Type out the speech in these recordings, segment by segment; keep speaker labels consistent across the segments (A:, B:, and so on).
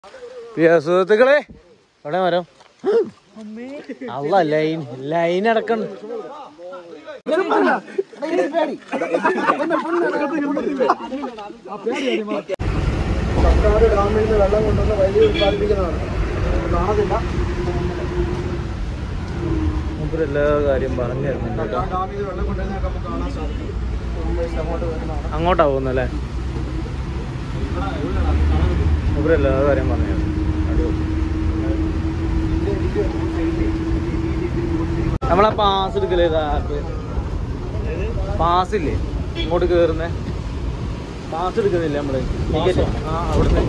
A: പ്രിയ സുഹൃത്തുക്കളെ അവിടെ മരം അല്ല ലൈൻ ലൈൻ അടക്കണം
B: സർക്കാർ ഡാമിൽ നിന്ന് വെള്ളം കൊണ്ടുവന്ന് വൈദ്യുതി ഉത്പാദിപ്പിക്കുന്നതാണ് കാണത്തില്ല
A: മൂപ്പര് എല്ലാ കാര്യം പറഞ്ഞു തരുന്നുണ്ട് കേട്ടോ
B: ആ ഡാമിൽ നിന്ന് വെള്ളം കൊണ്ടുവരുന്നതൊക്കെ നമുക്ക് കാണാൻ സാധിക്കും മുംബൈ അങ്ങോട്ട് വരുന്നതാണ്
A: അങ്ങോട്ടാ പോകുന്നല്ലേ മൂപ്പര് എല്ലാ കാര്യം പറഞ്ഞു തരും അടിപൊളി നമ്മളാ പാസ് എടുക്കലേ ഇതാ ആപ്പ് പാസ് ഇല്ലേ ഇങ്ങോട്ട് കേറുന്നേ പാസ് എടുക്കുന്നില്ല നമ്മള് ടിക്കറ്റ് ആ അവിടുന്ന്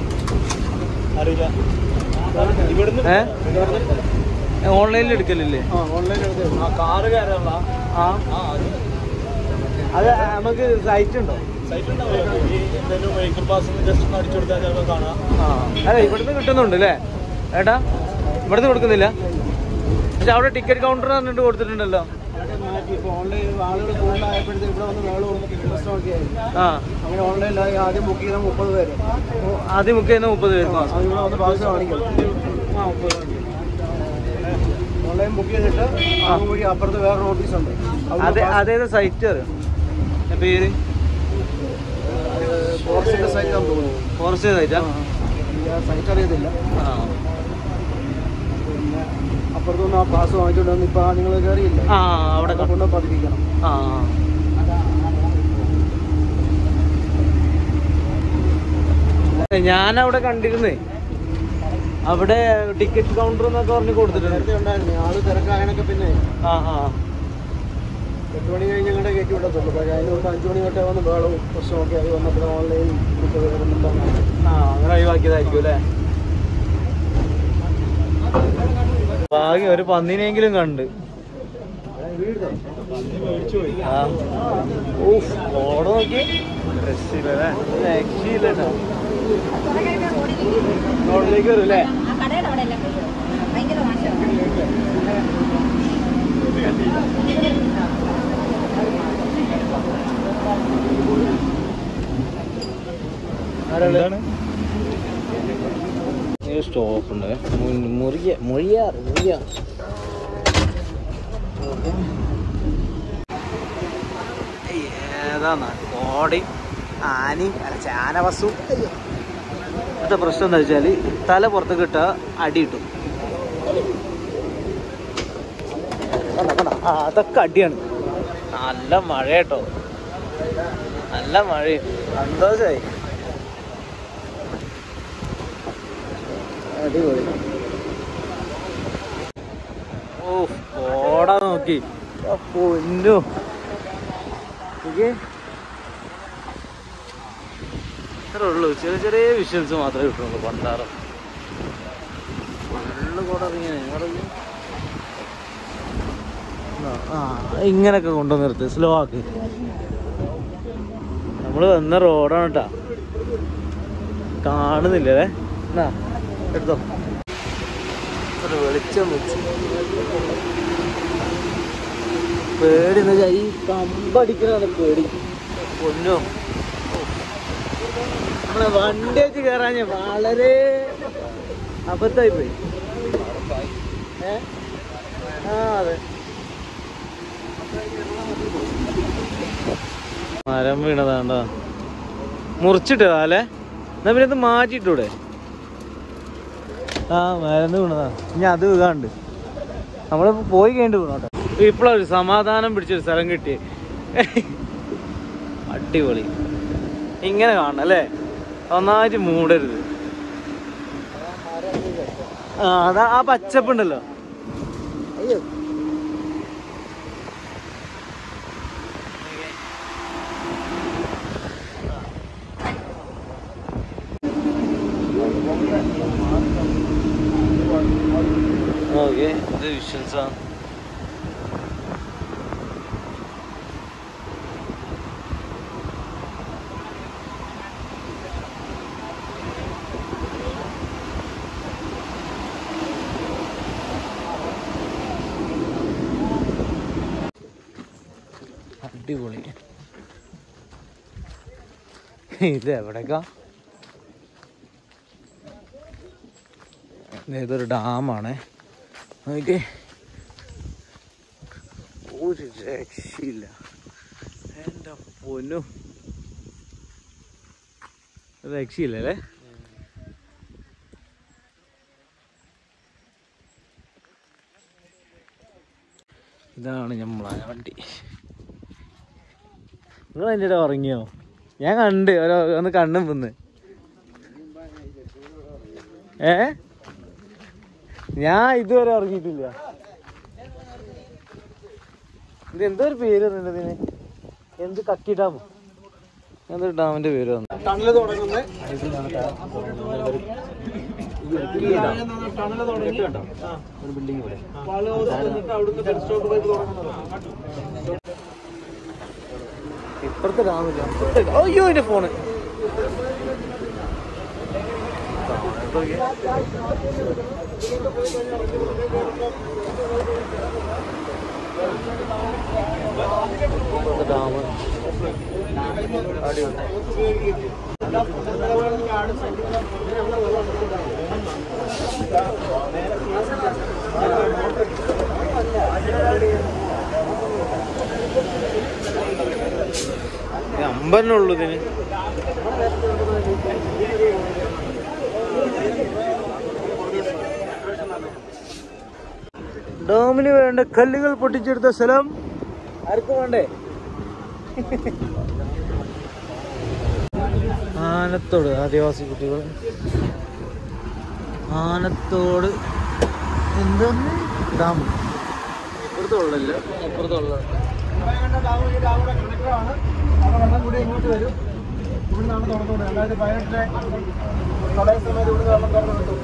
A: ഏ ഓൺലൈനിൽ എടുക്കലില്ലേ
B: ആ ഓൺലൈനിൽ എടുത്ത്
A: ആ കാറ് കയറാനുള്ള ആ അത് നമുക്ക് സൈറ്റ് ഉണ്ടോ
B: വെഹിക്കിൾ പാസ് ജസ്റ്റ് ഒന്ന് അടിച്ചു കൊടുത്താൽ ചിലപ്പോൾ കാണാം
A: ആ അല്ല ഇവിടുന്ന് കിട്ടുന്നുണ്ട് അല്ലേ ഏട്ടാ ഇവിടുന്ന് കൊടുക്കുന്നില്ല പക്ഷെ അവിടെ ടിക്കറ്റ് കൗണ്ടർ പറഞ്ഞിട്ട് കൊടുത്തിട്ടുണ്ടല്ലോ
B: മാറ്റി ഇപ്പോൾ ഓൺലൈൻ ആളുകൾ കൂടുതലായപ്പോഴത്തേക്ക് ഇവിടെ വന്ന് വേളം പ്രശ്നമൊക്കെ ആയി
A: ആ
B: അങ്ങനെ ഓൺലൈനിലായി ആദ്യം ബുക്ക് ചെയ്ത മുപ്പത് പേര്
A: ആദ്യം ബുക്ക് ചെയ്യുന്ന മുപ്പത് പേർക്ക്
B: അത് ഇവിടെ വന്ന് പാസ് കാണിക്കും
A: ആ മുപ്പത്
B: ഓൺലൈൻ ബുക്ക് ചെയ്തിട്ട് ആ വഴി അപ്പുറത്ത് വേറൊരു ഓഫീസുണ്ട്
A: അതെ അതേത് സൈറ്റ് അറിയോ ഏ, പേര്
B: ഫോറസ്റ്റിന്റെ സൈറ്റാന്ന് തോന്നുന്നു
A: ഫോറസ്റ്റ് സൈറ്റാ
B: എനിക്ക് ആ സൈറ്റ് അറിയത്തില്ല
A: ആ
B: പിന്നെ അപ്പുറത്തുനിന്ന് ആ പാസ് വാങ്ങിച്ചുകൊണ്ട് വന്ന് ഇപ്പൊ നിങ്ങൾ കയറിയില്ല
A: ആ അവിടെ
B: അവിടെ കൊണ്ട് പതിപ്പിക്കണം
A: ആ ഞാനവിടെ കണ്ടിരുന്നേ അവിടെ ടിക്കറ്റ് കൗണ്ടർ എന്നൊക്കെ പറഞ്ഞ് കൊടുത്തിട്ടുണ്ട്
B: നേരത്തെ ഉണ്ടായിരുന്നു ആള് തിരക്കായനൊക്കെ പിന്നെ
A: ആ ആ
B: എട്ട് മണി കഴിഞ്ഞ് ഞങ്ങളുടെ കയറ്റി വിടത്തുള്ളൂ പക്ഷേ അതിന് മുമ്പ് അഞ്ച് മണി തൊട്ടേ വന്ന് വേളവും പ്രശ്നമൊക്കെ ആയി വന്നപ്പോൾ ഓൺലൈൻ മുപ്പത് വരുന്നുണ്ടാണ്
A: ആ അങ്ങനെ ഒഴിവാക്കിയതായിരിക്കും അല്ലേ ഭാഗ്യം ഒരു പന്നിനെങ്കിലും കണ്ട് ആ. ഊഫ്, ഓട നോക്കി രക്ഷയില്ലല്ലേ? രക്ഷയില്ല ട്ടോ. റോഡിലേക്ക് വരും അല്ലേ
C: ആ കടയുടെ അവിടെ എല്ലാം ഭയങ്കര മോശമാണ്
A: സ്റ്റോപ്പ് ഉണ്ട് മുറിയ മുഴിയാറ് മുഴിയാറ് ഏതാ കോടി ആനി അല്ല ചാന വസ്തു ഇന്നത്തെ പ്രശ്നം എന്താ വെച്ചാൽ തല പുറത്തേക്ക് ഇട്ട അടി കിട്ടും കണ്ട കണ്ട ആ അതൊക്കെ അടിയാണ് നല്ല മഴ കേട്ടോ നല്ല മഴയും സന്തോഷമായി
B: അടിപൊളി
A: ഓ ഓടാ നോക്കി ആ പൊന്നു ഇതൊക്കെ ഇത്രേ ഉള്ളൂ ചെറിയ ചെറിയ വിഷ്വൽസ് മാത്രമേ കിട്ടുള്ളൂ പണ്ടാറ് ഫുള്ള് കൂടെ ഇങ്ങനെ ഇറങ്ങി. ആ ഇങ്ങനൊക്കെ കൊണ്ടുവന്ന് നിർത്ത് സ്ലോ ആക്ക് നമ്മള് വന്ന റോഡാണ് കേട്ടാ കാണുന്നില്ലേ എന്നാ എടുത്തോ ഒരു വെളിച്ചം വെച്ച് പേടി എന്ന് വെച്ചാൽ ഈ കമ്പടിക്കണതാണ് പേടി പൊന്നോ നമ്മളെ വണ്ടി വെച്ച് കയറാൻ വളരെ അബദ്ധമായി പോയി ഏ ആ അതെ മരം വീണതാണ്ടോ മുറിച്ചിട്ടോ അല്ലേ എന്നാ പിന്നെ ഇത് മാറ്റിയിട്ടൂടെ ആ മരുന്ന് വീണതാ ഇനി അത് വീകാണ്ട് നമ്മളിപ്പോ പോയി കഴിഞ്ഞിട്ട് വീണോട്ടെ ഇപ്പോഴൊരു സമാധാനം പിടിച്ചൊരു സ്ഥലം കിട്ടി അടിപൊളി ഇങ്ങനെ കാണണം അല്ലേ ഒന്നായിട്ട് മൂടരുത് ആ അതാ ആ പച്ചപ്പുണ്ടല്ലോ
B: അയ്യോ
A: ഓക്കെ ഇത് വിഷ്വൽസാ അടിപൊളി ഇത് എവിടേക്കാ ഇതൊരു ഡാമാണ് നോക്കിക്കേ ഒരു രക്ഷയില്ല എൻ്റെ പൊന്നു ഒരു രക്ഷയില്ല അല്ലേ ഇതാണ് നമ്മളെ വണ്ടി നിങ്ങൾ എൻ്റെ ഇടയിൽ ഉറങ്ങിയോ ഞാൻ കണ്ട് ഒരു ഒന്ന് കണ്ണും വന്ന് ഏ ഞാൻ ഇതുവരെ ഉറങ്ങിയിട്ടില്ല ഇത് എന്തോ ഒരു പേര് പറയുന്നത് ഇതിന് എന്ത് കക്കി ഡാം എന്തൊരു ഡാമിന്റെ പേര് വന്നു
B: ടണൽ തുടങ്ങുന്നത് ടണൽ തുടങ്ങി
A: ഒരു ബിൽഡിംഗ് ഇവിടെ
B: പാല് ഹൗസ് വന്നിട്ട് അവിടുന്ന് ബസ് സ്റ്റോപ്പ് പോയി തുടങ്ങുന്നത്
A: ഇപ്പുറത്തെ ഡാമില്ല അപ്പുറത്തെ ഡാ- അയ്യോ എന്റെ ഫോണ് ഡാം അമ്പന്നെ ഉള്ളു ഇതിന് ഡാമിന് വേണ്ട കല്ലുകൾ പൊട്ടിച്ചെടുത്ത സ്ഥലം ആർക്കും വേണ്ടേ ആനത്തോട് ആദിവാസി കുട്ടികൾ ആനത്തോട് എന്താണ് ഡാം ഇപ്പുറത്തെ ഉള്ളല്ല ഇപ്പുറത്തെ ഉള്ള
B: ഡാം ഈ ഡാമിന്റെ കണക്ടറാണ് അവിടെ വെള്ളം കൂടി ഇങ്ങോട്ട് വരും ഇവിടുന്നാണ് തുറന്നുകൊണ്ട് രണ്ടായിരത്തി പതിനെട്ടിലെ പ്രളയ സമയത്ത് ഇവിടുന്ന് വെള്ളം തുറന്നു കിട്ടും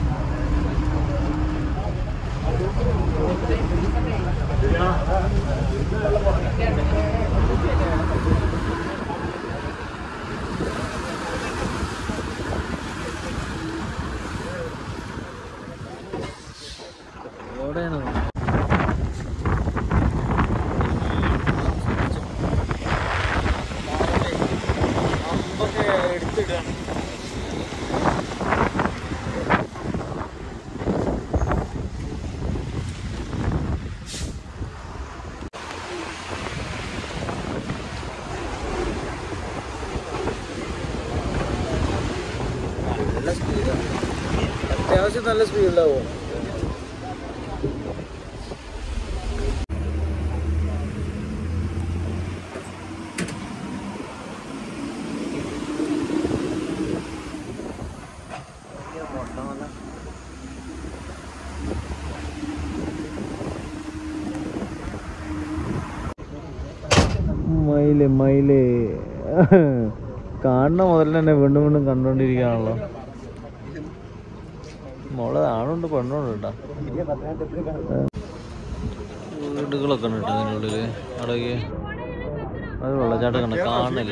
A: എവിടെയാണ് എടുത്തിടാണ് നല്ല സ്പീഡ് അത്യാവശ്യം നല്ല സ്പീഡ് ഉണ്ടാവും മയില് മയില് കാണുന്ന മുതൽ തന്നെ വീണ്ടും വീണ്ടും കണ്ടോണ്ടിരിക്കുകയാണല്ലോ മോളെ ആണുണ്ട് പെണ്ണുണ്ട് കേട്ടോ വീടുകളൊക്കെ ഉണ്ട് കേട്ടോ അതിനുള്ളില് അടയ്ക്ക് അത് വെള്ളച്ചാട്ടം കണ്ട കാണുന്നില്ല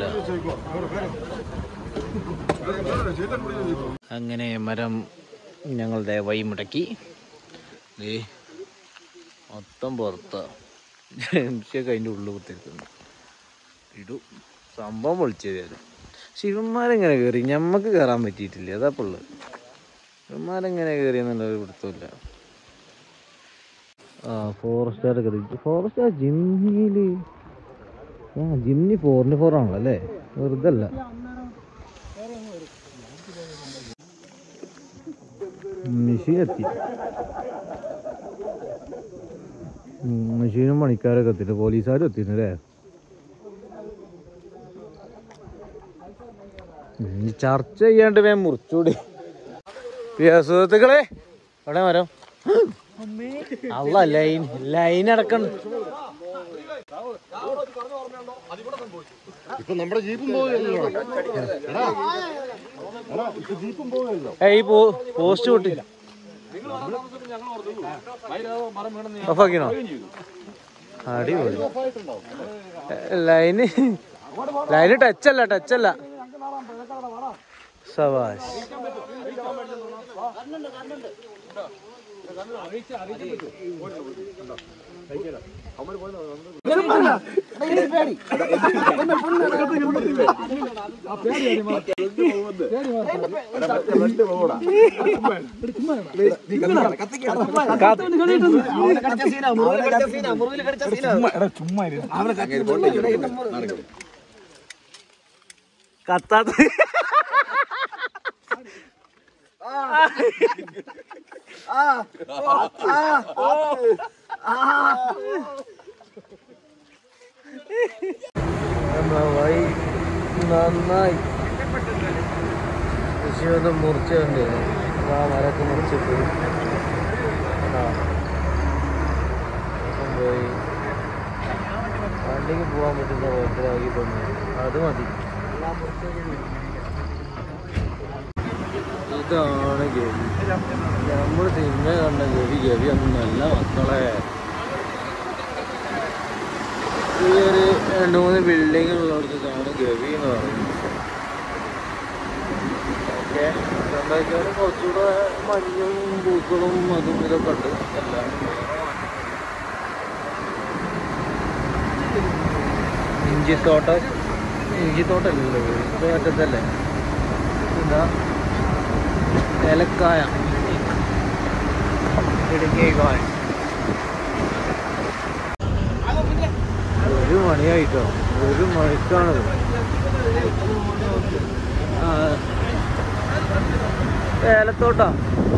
A: അങ്ങനെ മരം ഞങ്ങളുടെ വഴിമുടക്കി ദേ മൊത്തം പുറത്ത ജംഷയൊക്കെ അതിൻ്റെ ഉള്ളിൽ കുത്തിരിക്കുന്നു ഇടു സംഭവം വിളിച്ചത് ശിവന്മാരെങ്ങനെ കയറി ഞമ്മക്ക് കയറാൻ പറ്റിയിട്ടില്ല അതാ പുള്ളു ശിവന്മാരെങ്ങനെ കയറിയെന്നുള്ള ഒരു പിടുത്തമില്ല ആ ഫോറസ്റ്റുകാർ കയറി ഫോറസ്റ്റുകാർ ജിമ്മിയില് ആ ജിമ്നി ഫോറിന് ഫോർ ആണല്ലോ അല്ലേ വെറുതെ അല്ല മെഷീൻ എത്തി ഉം, മെഷീനും പണിക്കാരൊക്കെ എത്തിയിട്ട് പോലീസുകാരും എത്തിയിട്ടുണ്ട് ഇനി ചർച്ച ചെയ്യാണ്ട് വേം മുറിച്ചൂടി പ്രിയ സുഹൃത്തുക്കളെ അവിടെ മരം അല്ല ലൈൻ ലൈൻ അടക്കണം
B: ഇപ്പൊ നമ്മുടെ ജീപ്പും പോവുകയല്ലോ ജീപ്പും പോവുകയല്ലോ
A: ഏയ് പോ പോസ്റ്റ് പൊട്ടി ഓഫാക്കിനോ അടിപൊളി ലൈന് ലൈന് ടച്ചല്ല ടച്ചല്ല സവാസ് കത്താത്ത നന്നായി നന്നായി കൃഷിയൊന്ന് മുറിച്ചുണ്ട് ആ മരമൊക്കെ മുറിച്ചിട്ട് ആ. ഇപ്പം പോയി വണ്ടിക്ക് പോകാൻ പറ്റുന്ന കോലത്തിലാക്കി തന്നു അത് മതി ഇതാണ് ഗവി നമ്മൾ സിനിമ കണ്ട ഗവി ഗവി ഒന്നല്ല മക്കളെ ഈ ഒരു രണ്ട് മൂന്ന് ബിൽഡിംഗ് ഉള്ളിടത്താണ് ഗവി എന്ന് പറയുന്നത് ഓക്കെ എന്താ വെച്ചാൽ കുറച്ചുകൂടെ മഞ്ഞും പൂക്കളും അതും ഇതൊക്കെ ഉണ്ട് എല്ലാം ഇഞ്ചിത്തോട്ടം ഇഞ്ചിത്തോട്ടമല്ലല്ലോ ഇത് മറ്റത്തല്ലേ എന്താ ഏലക്കായ ഇടുക്കിക്കായ ഒരു മണിയായിട്ടോ ഒരു മണിക്കാണ് ആ ഏലത്തോട്ടാ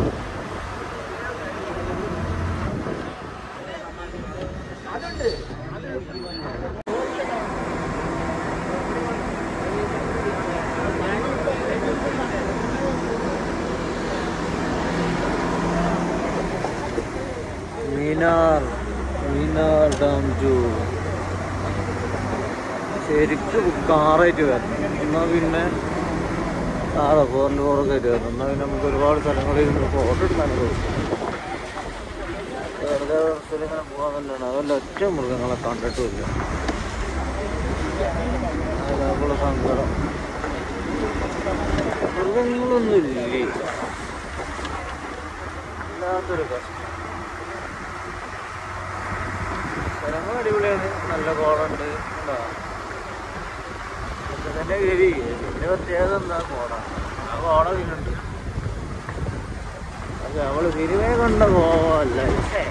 A: മീനാർ മീനാർ ഡാം ടു ശരിക്കും കാറായിട്ട് വരണം എന്നാൽ പിന്നെ കാറോ ഫോറിൻ്റെ ഫോറൊക്കെ ആയിട്ട് വരണം എന്നാൽ പിന്നെ നമുക്ക് ഒരുപാട് സ്ഥലങ്ങളിൽ ഇരുന്ന് ഫോട്ടോ എടുക്കാൻ തോന്നും വെറുതെ ബസ്സിലിങ്ങനെ പോകാൻ തന്നെയാണ് അതല്ല ഒറ്റ മൃഗങ്ങളെ കണ്ടിട്ടുമില്ല അതേപോലെ സങ്കടം മൃഗങ്ങളൊന്നുമില്ലേ ഇല്ലാത്തൊരു കഷ്ടം സ്ഥലങ്ങൾ അടിപൊളിയാണ് നല്ല കോടുണ്ട് കണ്ടോ ഇതൊക്കെ തന്നെ ഗവി ഇതിന്റെ പ്രത്യേകത എന്താ കോട ആ കോട വീണുണ്ട് അത് അവള് തിരുവേ കണ്ട കോവല്ല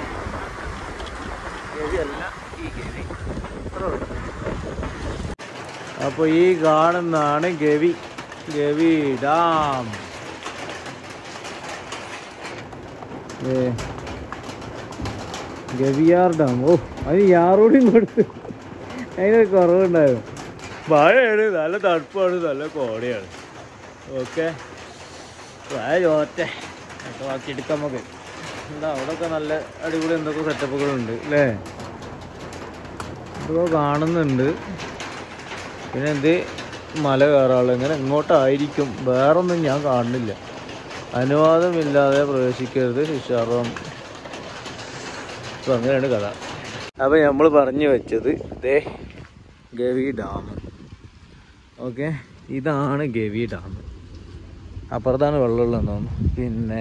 A: ഗവി അല്ല ഈ ഗവി അത്രേ ഉള്ളൂ അപ്പൊ ഈ കാണുന്നതാണ് ഗവി ഗവി ഡാം ഏ ഗവിയാർ ഡാം ഓ അതിന് യാറോടിയും കൊടുത്ത് അതിനൊരു കുറവുണ്ടായിരുന്നു മഴയാണ് നല്ല തണുപ്പാണ് നല്ല കോടയാണ് ഓക്കെ ചോറ്റെ ഒക്കെ ബാക്കി എടുക്കാം നമുക്ക് എന്താ അവിടെയൊക്കെ നല്ല അടിപൊളി എന്തൊക്കെ സെറ്റപ്പുകളുണ്ട് അല്ലേ ഇതൊക്കെ കാണുന്നുണ്ട് പിന്നെ എന്ത് മല കയറാള് ഇങ്ങനെ ഇങ്ങോട്ടായിരിക്കും വേറൊന്നും ഞാൻ കാണുന്നില്ല അനുവാദമില്ലാതെ പ്രവേശിക്കരുത് ശിക്ഷാർഹം അപ്പൊ അങ്ങനെയാണ് കഥ അപ്പൊ നമ്മൾ പറഞ്ഞു വെച്ചത് ദേ ഗവി ഡാം ഓക്കെ ഇതാണ് ഗവി ഡാം അപ്പുറത്താണ് വെള്ളമുള്ളതെന്ന് തോന്നുന്നു പിന്നെ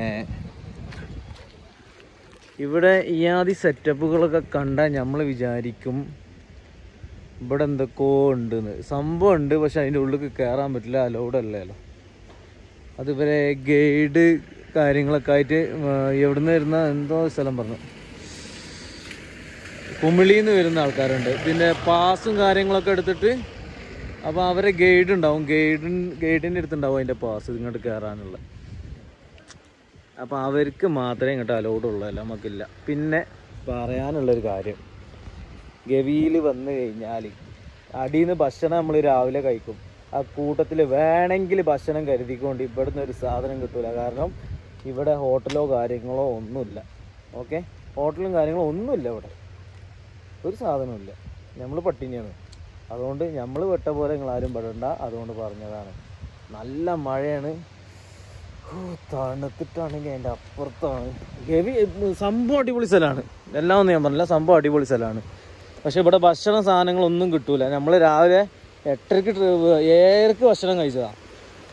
A: ഇവിടെ ഈ ആദ്യ സെറ്റപ്പുകളൊക്കെ കണ്ടാൽ നമ്മൾ വിചാരിക്കും ഇവിടെ എന്തൊക്കെയോ ഉണ്ടെന്ന് സംഭവം ഉണ്ട് പക്ഷെ അതിൻ്റെ ഉള്ളിൽ കയറാൻ പറ്റില്ല അലൗഡ് അല്ലല്ലോ അതുവരെ ഗൈഡ് കാര്യങ്ങളൊക്കെ ആയിട്ട് എവിടുന്ന് വരുന്ന എന്തോ സ്ഥലം പറഞ്ഞു കുമിളിയിൽ നിന്ന് വരുന്ന ആൾക്കാരുണ്ട് പിന്നെ പാസും കാര്യങ്ങളൊക്കെ എടുത്തിട്ട് അപ്പോൾ അവരെ ഗൈഡ് ഉണ്ടാവും ഗൈഡിൻ ഗൈഡിൻ്റെ അടുത്തുണ്ടാവും അതിൻ്റെ പാസ് ഇങ്ങോട്ട് കയറാനുള്ള അപ്പോൾ അവർക്ക് മാത്രമേ ഇങ്ങോട്ട് അലൗഡ് ഉള്ളൂ അല്ല നമുക്കില്ല പിന്നെ പറയാനുള്ളൊരു കാര്യം ഗവിയിൽ വന്നു കഴിഞ്ഞാൽ അടിയിൽ നിന്ന് ഭക്ഷണം നമ്മൾ രാവിലെ കഴിക്കും ആ കൂട്ടത്തിൽ വേണമെങ്കിൽ ഭക്ഷണം കരുതിക്കൊണ്ട് ഇവിടുന്ന് ഒരു സാധനം കിട്ടൂല കാരണം ഇവിടെ ഹോട്ടലോ കാര്യങ്ങളോ ഒന്നുമില്ല ഓക്കെ ഹോട്ടലും കാര്യങ്ങളോ ഒന്നുമില്ല ഇവിടെ ഒരു സാധനമില്ല നമ്മൾ പട്ടിണിയാണ് അതുകൊണ്ട് നമ്മൾ വെട്ട പോലെ നിങ്ങൾ ആരും പെടണ്ട അതുകൊണ്ട് പറഞ്ഞതാണ് നല്ല മഴയാണ് ഹോ, തണുത്തിട്ടാണെങ്കിൽ അതിൻ്റെ അപ്പുറത്താണ് ഗവി സംഭവം അടിപൊളി സ്ഥലമാണ് എല്ലാം ഒന്നും ഞാൻ പറഞ്ഞില്ല സംഭവം അടിപൊളി സ്ഥലമാണ് പക്ഷെ ഇവിടെ ഭക്ഷണ സാധനങ്ങളൊന്നും കിട്ടൂല നമ്മൾ രാവിലെ എട്ടരക്ക് ട്രി- ഏഴരക്ക് ഭക്ഷണം കഴിച്ചതാണ്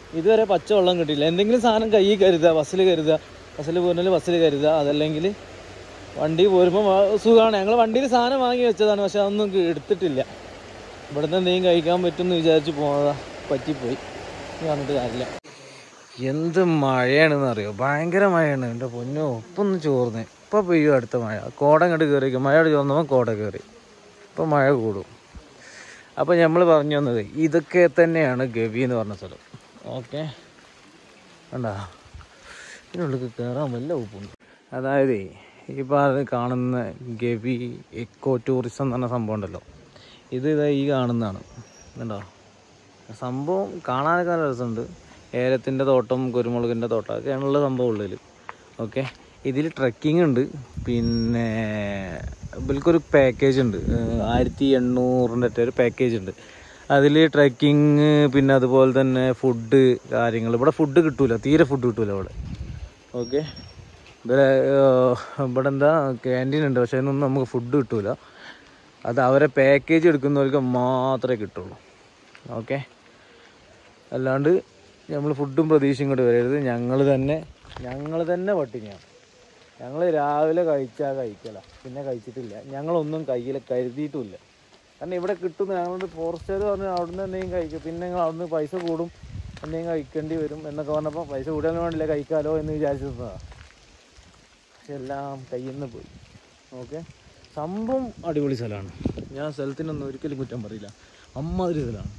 A: ഇതുവരെ പച്ചവെള്ളം കിട്ടിയില്ല എന്തെങ്കിലും സാധനം കയ്യിൽ കരുതുക ബസ്സിൽ കരുതുക ബസ്സിൽ പോരുന്നതിൽ ബസ്സിൽ കരുതുക അതല്ലെങ്കിൽ വണ്ടി പോരുമ്പോൾ സുഖമാണ് ഞങ്ങൾ വണ്ടിയിൽ സാധനം വാങ്ങി വെച്ചതാണ് പക്ഷെ അതൊന്നും ക- എടുത്തിട്ടില്ല ഇവിടുന്ന് എന്തെങ്കിലും കഴിക്കാൻ പറ്റുമെന്ന് വിചാരിച്ച് പോന്നതാ പറ്റിപ്പോയി ഇനി പറഞ്ഞിട്ട് കാര്യമില്ല എന്ത് മഴയാണെന്ന് അറിയോ ഭയങ്കര മഴയാണ് എൻ്റെ പൊന്നോ ഇപ്പം ഒന്ന് ചോർന്ന് ഇപ്പം പെയ്യും അടുത്ത മഴ കോട ഇങ്ങോട്ട് കയറിക്കും മഴ ചോർന്നപ്പോൾ കോട കയറി ഇപ്പം മഴ കൂടും അപ്പോൾ നമ്മൾ പറഞ്ഞു വന്നത് ഇതൊക്കെ തന്നെയാണ് ഗവി എന്ന് പറഞ്ഞ സ്ഥലം ഓക്കെ കണ്ടാ ഇതിനുള്ളിൽ കയറാൻ വല്ല ഉപ്പുണ്ട് അതായത് ഇപ്പോൾ അത് കാണുന്ന ഗവി എക്കോ ടൂറിസം എന്ന് പറഞ്ഞ സംഭവം ഉണ്ടല്ലോ ഇത് ഇതാ ഈ കാണുന്നതാണ് കണ്ടോ സംഭവം കാണാനൊക്കെ നല്ല രസമുണ്ട് ഏലത്തിൻ്റെ തോട്ടം കുരുമുളകിൻ്റെ തോട്ടം ഒക്കെയാണുള്ള സംഭവം ഉള്ളിൽ ഓക്കെ ഇതിൽ ട്രക്കിംഗ് ഉണ്ട് പിന്നെ ഇവൽക്കൊരു പാക്കേജ് ഉണ്ട് ഏഹ് ആയിരത്തി എണ്ണൂറിൻ്റെ ഒരു പാക്കേജ് ഉണ്ട് അതിൽ ട്രക്കിങ് പിന്നെ അതുപോലെ തന്നെ ഫുഡ് കാര്യങ്ങൾ ഇവിടെ ഫുഡ് കിട്ടൂല തീരെ ഫുഡ് കിട്ടൂല ഇവിടെ ഓക്കെ ഇവിടെ ഏഹ്, ഇവിടെ എന്താ ക്യാൻറ്റീൻ ഉണ്ട് പക്ഷേ അതിനൊന്നും നമുക്ക് ഫുഡ് കിട്ടൂല അത് അവരെ പാക്കേജ് എടുക്കുന്നവർക്ക് മാത്രമേ കിട്ടുള്ളൂ ഓക്കെ അല്ലാണ്ട് നമ്മൾ ഫുഡും പ്രതീക്ഷയും ഇങ്ങോട്ട് വരരുത് ഞങ്ങൾ തന്നെ ഞങ്ങൾ തന്നെ പട്ടിണിയാണ് ഞങ്ങൾ രാവിലെ കഴിച്ചാൽ കഴിക്കല പിന്നെ കഴിച്ചിട്ടില്ല ഞങ്ങളൊന്നും കയ്യിൽ കരുതിയിട്ടുമില്ല കാരണം ഇവിടെ കിട്ടുന്ന ഞങ്ങളുടെ ഫോറസ്റ്റുകാർ പറഞ്ഞു അവിടുന്ന് എന്തെങ്കിലും കഴിക്കും പിന്നെ നിങ്ങൾ അവിടുന്ന് പൈസ കൂടും എന്തെങ്കിലും കഴിക്കേണ്ടി വരും എന്നൊക്കെ പറഞ്ഞപ്പോൾ പൈസ കൂടാൻ വേണ്ടില്ല കഴിക്കാലോ എന്ന് വിചാരിച്ചിരുന്നതാണ് പക്ഷെ എല്ലാം കയ്യിൽ നിന്ന് പോയി ഓക്കെ സംഭവം അടിപൊളി സ്ഥലമാണ് ഞാൻ സ്ഥലത്തിനൊന്നും ഒരിക്കലും കുറ്റം പറയില്ല അമ്മാതിരി സ്ഥലമാണ്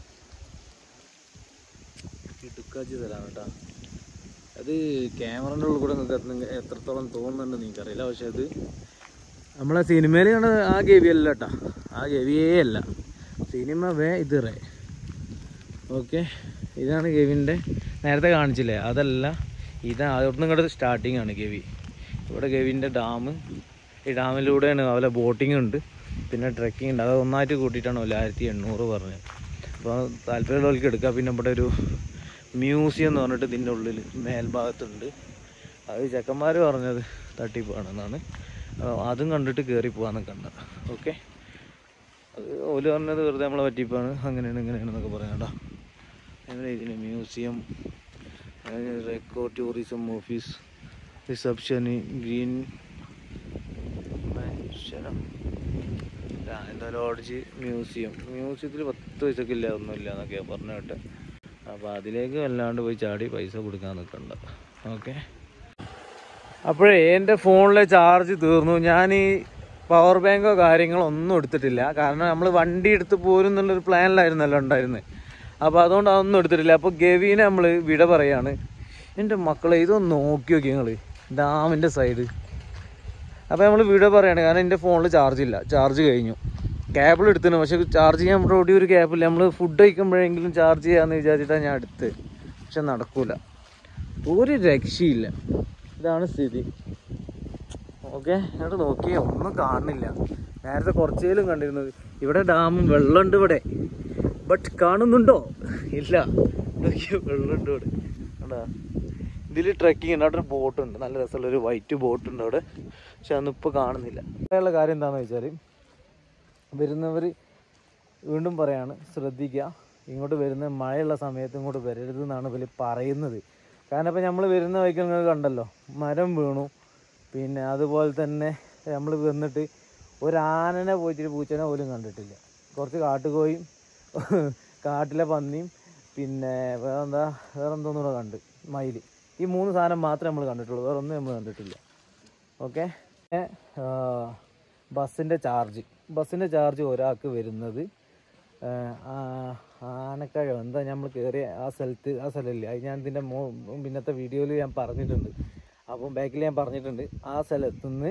A: ഇടുക്കാച്ചി സ്ഥലമാണ് കേട്ടോ അത് ക്യാമറൻ്റെ ഉള്ളിൽ കൂടെ നിങ്ങൾക്ക് എത്ര- എത്രത്തോളം തോന്നുന്നുണ്ടെന്ന് എനിക്കറിയില്ല പക്ഷെ അത് നമ്മളെ സിനിമയിൽ കണ്ട ആ ഗവി അല്ല കേട്ടോ ആ ഗവിയേ അല്ല സിനിമ വേ ഇത് റേ ഓക്കെ ഇതാണ് ഗവിൻ്റെ നേരത്തെ കാണിച്ചില്ലേ അതല്ല ഇതാ അവിടുന്ന് ഇങ്ങോട്ട് സ്റ്റാർട്ടിങ് ആണ് ഗവി ഇവിടെ ഗവിൻ്റെ ഡാം ഈ ഡാമിലൂടെയാണ് അതുപോലെ ബോട്ടിംഗ് ഉണ്ട് പിന്നെ ട്രെക്കിംഗ് ഉണ്ട് അത് ഒന്നായിട്ട് കൂട്ടിയിട്ടാണ് ഒരു ആയിരത്തി എണ്ണൂറ് പറഞ്ഞത് അപ്പോൾ താല്പര്യമുള്ളവർക്ക് എടുക്കാം പിന്നെ ഇവിടെ ഒരു മ്യൂസിയം എന്ന് പറഞ്ഞിട്ട് ഇതിൻ്റെ ഉള്ളിൽ മേൽഭാഗത്തുണ്ട് അത് ചെക്കന്മാർ പറഞ്ഞത് തട്ടിപ്പാണെന്നാണ് ആ, അതും കണ്ടിട്ട് കയറി പോകാന്നൊക്കെ ഉണ്ട് ഓക്കെ അത് ഓല് പറഞ്ഞത് വെറുതെ നമ്മളെ പറ്റിപ്പാണ് അങ്ങനെയാണ് ഇങ്ങനെയാണെന്നൊക്കെ പറയാം കേട്ടോ അങ്ങനെ ഇതിന് മ്യൂസിയം റെക്കോ ടൂറിസം ഓഫീസ് റിസപ്ഷന് ഗ്രീൻ മനുഷ്യനം എന്താ ലോഡ്ജ് മ്യൂസിയം മ്യൂസിയത്തിൽ പത്ത് പൈസക്ക് ഇല്ല ഒന്നുമില്ല എന്നൊക്കെയാണ് പറഞ്ഞു കേട്ടെ അപ്പോൾ അതിലേക്ക് വല്ലാണ്ട് പോയി ചാടി പൈസ കൊടുക്കാൻ നിൽക്കണ്ട ഓക്കെ അപ്പോഴേ എൻ്റെ ഫോണിലെ ചാർജ് തീർന്നു ഞാൻ ഈ പവർ ബാങ്കോ കാര്യങ്ങളോ ഒന്നും എടുത്തിട്ടില്ല കാരണം നമ്മൾ വണ്ടി എടുത്ത് പോരും എന്നുള്ളൊരു പ്ലാനിലായിരുന്നല്ലോ ഉണ്ടായിരുന്നത് അപ്പോൾ അതുകൊണ്ട് അതൊന്നും എടുത്തിട്ടില്ല അപ്പോൾ ഗവീനെ നമ്മൾ വിട പറയാണ് എൻ്റെ മക്കളെ ഇതൊന്ന് നോക്കി നോക്കി നിങ്ങൾ ഡാമിൻ്റെ സൈഡ് അപ്പോൾ നമ്മൾ വിട പറയാണ് കാരണം എൻ്റെ ഫോണിൽ ചാർജ് ഇല്ല ചാർജ് കഴിഞ്ഞു കേബിൾ എടുത്തിന് പക്ഷെ ചാർജ് ചെയ്യാൻ നമ്മുടെ ഇവിടെ ഒരു കേബിളില്ല നമ്മൾ ഫുഡ് കഴിക്കുമ്പോഴെങ്കിലും ചാർജ് ചെയ്യാമെന്ന് വിചാരിച്ചിട്ടാണ് ഞാൻ എടുത്ത് പക്ഷെ നടക്കൂല ഒരു രക്ഷയില്ല ഇതാണ് സ്ഥിതി ഓക്കെ എന്നിട്ട് നോക്കിയേ ഒന്നും കാണുന്നില്ല നേരത്തെ കുറച്ചേലും കണ്ടിരുന്നത് ഇവിടെ ഡാമും വെള്ളമുണ്ട് ഇവിടെ ബട്ട് കാണുന്നുണ്ടോ ഇല്ല നോക്കിയോ വെള്ളമുണ്ട് ഇവിടെ കണ്ടാ ഇതിൽ ട്രക്കിംഗ് ഉണ്ട് അവിടെ ഒരു ബോട്ട് ഉണ്ട് നല്ല രസമുള്ള ഒരു വൈറ്റ് ബോട്ട് ഉണ്ട് അവിടെ പക്ഷെ അതൊന്നും ഇപ്പോൾ കാണുന്നില്ല ഉള്ള കാര്യം എന്താണെന്ന് വെച്ചാൽ വരുന്നവർ വീണ്ടും പറയാണ് ശ്രദ്ധിക്കുക ഇങ്ങോട്ട് വരുന്ന മഴയുള്ള സമയത്ത് ഇങ്ങോട്ട് വരരുത് എന്നാണ് ഇവർ പറയുന്നത് കാരണം ഇപ്പം നമ്മൾ വരുന്ന വഴിക്ക് നിങ്ങൾ കണ്ടല്ലോ മരം വീണു പിന്നെ അതുപോലെ തന്നെ നമ്മൾ വന്നിട്ട് ഒരാനനെ പോയിട്ട് പൂച്ചനെ പോലും കണ്ടിട്ടില്ല കുറച്ച് കാട്ടുകോയും കാട്ടിലെ പന്നിയും പിന്നെ വേറെന്താ വേറെന്തോന്നും കൂടെ കണ്ട് മയിൽ ഈ മൂന്ന് സാധനം മാത്രമേ നമ്മൾ കണ്ടിട്ടുള്ളൂ വേറെ ഒന്നും നമ്മൾ കണ്ടിട്ടില്ല ഓക്കെ ബസ്സിൻ്റെ ചാർജ് ബസ്സിൻ്റെ ചാർജ് ഒരാൾക്ക് വരുന്നത് ഏഹ്, ആ- ആനക്കഴ എന്താ നമ്മൾ കയറിയ ആ സ്ഥലത്ത് ആ സ്ഥലമില്ല അത് ഞാൻ ഇതിൻ്റെ മോ പിന്നത്തെ വീഡിയോയിൽ ഞാൻ പറഞ്ഞിട്ടുണ്ട് അപ്പം ബാക്കിൽ ഞാൻ പറഞ്ഞിട്ടുണ്ട് ആ സ്ഥലത്തുനിന്ന്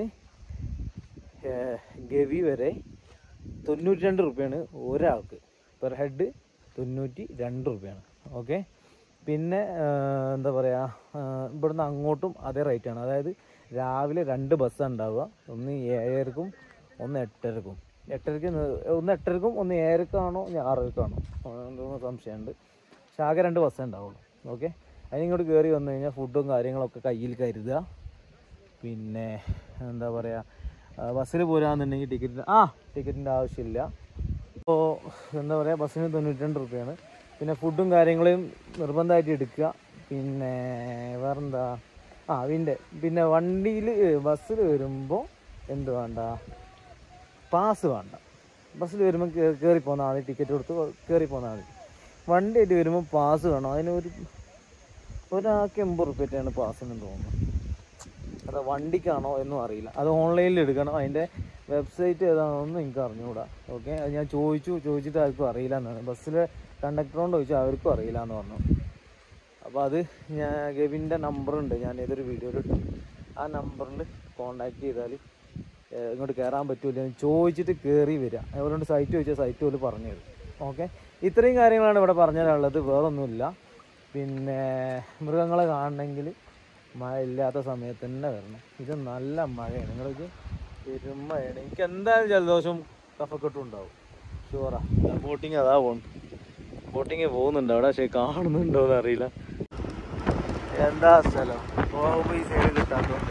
A: ഗവി വരെ തൊണ്ണൂറ്റി രണ്ട് റുപ്യാണ് ഒരാൾക്ക് പെർ ഹെഡ് തൊണ്ണൂറ്റി രണ്ട് റുപ്യാണ് ഓക്കെ പിന്നെ ആ, എന്താ പറയുക ഇവിടുന്ന് അങ്ങോട്ടും അതേ റേറ്റാണ് അതായത് രാവിലെ രണ്ട് ബസ്സാണ് ഉണ്ടാവുക ഒന്ന് ഏഴരക്കും ഒന്ന് എട്ടരക്കും എട്ടരയ്ക്ക് നി- ഒന്ന് എട്ടരക്കും ഒന്ന് ഏഴരക്കാണോ ഇനി ആറരക്കാണോ എന്തോ സംശയമുണ്ട് പക്ഷെ ആകെ രണ്ട് ബസ്സേ ഉണ്ടാവുള്ളൂ ഓക്കെ അതിനിങ്ങോട്ട് കയറി വന്നു കഴിഞ്ഞാൽ ഫുഡും കാര്യങ്ങളൊക്കെ കയ്യിൽ കരുതുക പിന്നെ എന്താ പറയുക ബസ്സിൽ പോരാന്നുണ്ടെങ്കിൽ ടിക്കറ്റിന് ആ ടിക്കറ്റിൻ്റെ ആവശ്യമില്ല അപ്പോൾ എന്താ പറയുക ബസ്സിന് തൊണ്ണൂറ്റി രണ്ട് റുപ്യാണ് പിന്നെ ഫുഡും കാര്യങ്ങളും നിർബന്ധമായിട്ട് എടുക്കുക പിന്നെ വേറെന്താ ആ പിന്നെ പിന്നെ വണ്ടിയിൽ ബസ്സിൽ വരുമ്പോൾ എന്ത് വേണ്ട പാസ് വേണ്ട ബസ്സിൽ വരുമ്പോൾ കയറി പോന്നാൽ മതി ടിക്കറ്റ് കൊടുത്ത് കയറി പോന്നാൽ മതി വണ്ടിയായിട്ട് വരുമ്പോൾ പാസ് വേണം അതിനൊരു ഒരാൾക്ക് എൺപത് റുപ്യറ്റാണ് പാസ്സിന് തോന്നുന്നു അത് വണ്ടിക്കാണോ എന്നും അറിയില്ല അത് ഓൺലൈനിൽ എടുക്കണം അതിൻ്റെ വെബ്സൈറ്റ് ഏതാണെന്ന് എനിക്ക് അറിഞ്ഞുകൂടാ ഓക്കെ അത് ഞാൻ ചോദിച്ചു ചോദിച്ചിട്ട് ആർക്കും അറിയില്ല എന്നാണ് ബസ്സിലെ കണ്ടക്ടറോട് ചോദിച്ചു അവർക്കും അറിയില്ല എന്ന് പറഞ്ഞു അപ്പോൾ അത് ഞാൻ ഗവിൻ്റെ നമ്പറുണ്ട് ഞാൻ ഏതൊരു വീഡിയോയിൽ ഇട്ടു ആ നമ്പറിൽ കോണ്ടാക്ട് ചെയ്താൽ ഏഹ്, ഇങ്ങോട്ട് കയറാൻ പറ്റൂല എന്ന് ചോദിച്ചിട്ട് കയറി വരിക അവരോട് സൈറ്റ് ചോദിച്ചാൽ സൈറ്റ് പോലും പറഞ്ഞു തരും ഓക്കെ ഇത്രയും കാര്യങ്ങളാണ് ഇവിടെ പറഞ്ഞു തരാനുള്ളത് വേറൊന്നുമില്ല പിന്നെ മൃഗങ്ങളെ കാണണമെങ്കിൽ മഴ ഇല്ലാത്ത സമയത്ത് തന്നെ വരണം ഇത് നല്ല മഴയാണ് നിങ്ങൾക്ക് പെരുമഴയാണ് എനിക്ക് എന്തായാലും ജലദോഷവും കഫക്കെട്ടും ഉണ്ടാവും ഷുവറാ ബോട്ടിങ് അതാ പോകുന്നു ബോട്ടിങ് പോകുന്നുണ്ട് അവിടെ പക്ഷേ കാണുന്നുണ്ടോ എന്ന് അറിയില്ല എന്താ സ്ഥലം പോകുമ്പോൾ ഈ സൈഡ് കിട്ടാത്തോണ്ട്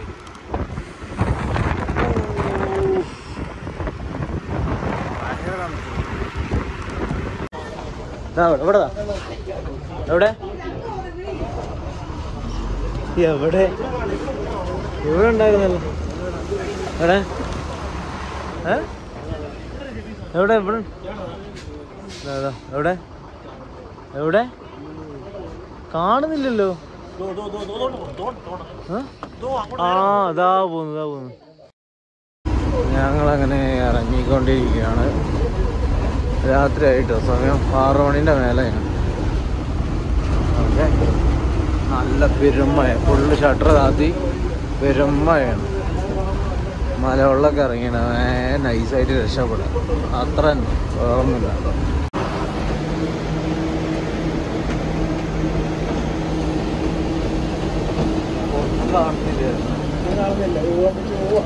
A: എവിടെ എവിടെ എവിടെ ഇവിടെ ഉണ്ടായിരുന്നല്ലോ എവിടെ ഏ എവിടെ എവിടെ ദാ, ദാ, എവിടെ എവിടെ കാണുന്നില്ലല്ലോ ഏ? ആ അതാ പോന്നു ഇതാ പോന്നു ഞങ്ങളങ്ങനെ ഇറങ്ങിക്കൊണ്ടിരിക്കുകയാണ് രാത്രിയായിട്ടോ സമയം ആറു മണിൻ്റെ മേലെയാണ് ഓക്കെ നല്ല പെരുമഴ ഫുള്ള് ഷട്ടർ താത്തി പെരുമഴയാണ് മലവെള്ളമൊക്കെ ഇറങ്ങിയാണ് നൈസായിട്ട് രക്ഷപ്പെടാം അത്ര തന്നെ വേറൊന്നുമില്ല ഒന്നും കാണുന്നില്ല
B: കാണുന്നില്ല ഓടിച്ച് പോവാ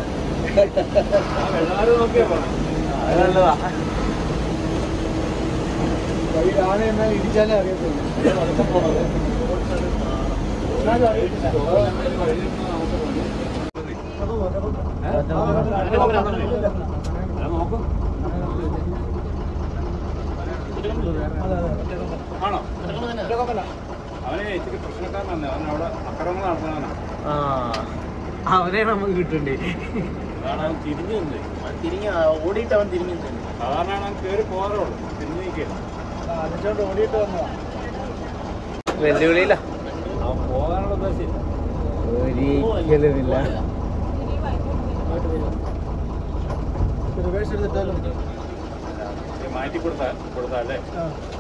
A: അത് നല്ലതാ
B: വഴിയിലാണ് എന്നാൽ ഇടിച്ചാലേ അറിയത്തുള്ളൂ എന്നാലും അറിയത്തില്ല.
D: അവനെ ഇച്ചിരി പ്രശ്നക്കാരനാണ് അവൻ അവിടെ അക്രമങ്ങൾ നടത്തുന്നവനാണ്
A: ആ അവനെ നമുക്ക് കിട്ടണ്ടേ
D: അതാണ് അവൻ തിരിഞ്ഞു നിന്ന്
B: തിരിഞ്ഞ ഓടിയിട്ട് അവൻ തിരിഞ്ഞു
D: സാധാരണ അവൻ കയറി പോകാറുള്ളൂ തിരിഞ്ഞു നിൽക്കില്ല
B: അതിച്ചോണ്ട് ഓടിയിട്ട് വന്നതാ
A: വെല്ലുവിളിയില്ല
D: അവൻ പോകാനുള്ള ഉദ്ദേശം
A: ഒരിക്കലുമില്ല
B: റിവേഴ്സ് എടുത്തിട്ടാലും
D: മാറ്റി കൊടുത്താൽ കൊടുത്താലേ
B: ആ